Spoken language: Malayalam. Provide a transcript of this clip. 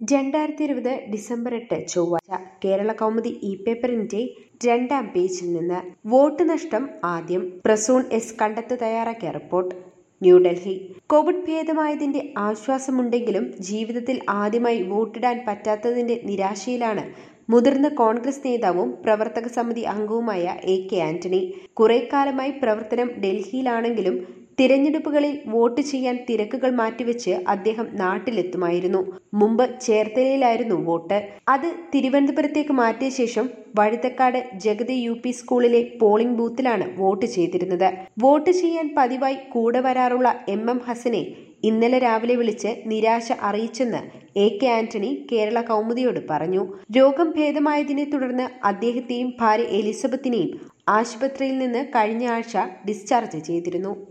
രണ്ടായിരത്തി ഇരുപത് ഡിസംബർ എട്ട് ചൊവ്വാഴ്ച കേരള കൗമുദി ഇ പേപ്പറിന്റെ രണ്ടാം പേജിൽ നിന്ന് വോട്ട് നഷ്ടം ആദ്യം പ്രസൂൺ എസ് കണ്ടെത്ത് തയ്യാറാക്കിയ റിപ്പോർട്ട് ന്യൂഡൽഹി കോവിഡ് ഭേദമായതിന്റെ ആശ്വാസമുണ്ടെങ്കിലും ജീവിതത്തിൽ ആദ്യമായി വോട്ടിടാൻ പറ്റാത്തതിന്റെ നിരാശയിലാണ് മുതിർന്ന കോൺഗ്രസ് നേതാവും പ്രവർത്തക സമിതി അംഗവുമായ എ കെ ആന്റണി കുറെ കാലമായി പ്രവർത്തനം ഡൽഹിയിലാണെങ്കിലും തിരഞ്ഞെടുപ്പുകളിൽ വോട്ട് ചെയ്യാൻ തിരക്കുകൾ മാറ്റിവെച്ച് അദ്ദേഹം നാട്ടിലെത്തുമായിരുന്നു മുമ്പ് ചേർത്തലയിലായിരുന്നു വോട്ട് അത് തിരുവനന്തപുരത്തേക്ക് മാറ്റിയ ശേഷം വഴുതക്കാട് ജഗതി യു പി സ്കൂളിലെ പോളിംഗ് ബൂത്തിലാണ് വോട്ട് ചെയ്തിരുന്നത് വോട്ട് ചെയ്യാൻ പതിവായി കൂടെ വരാറുള്ള എം എം ഹസനെ ഇന്നലെ രാവിലെ വിളിച്ച് നിരാശ അറിയിച്ചെന്ന് എ കെ ആന്റണി കേരള കൗമുദിയോട് പറഞ്ഞു രോഗം ഭേദമായതിനെ തുടർന്ന് അദ്ദേഹത്തെയും ഭാര്യ എലിസബത്തിനെയും ആശുപത്രിയിൽ നിന്ന് കഴിഞ്ഞ ആഴ്ച ഡിസ്ചാർജ് ചെയ്തിരുന്നു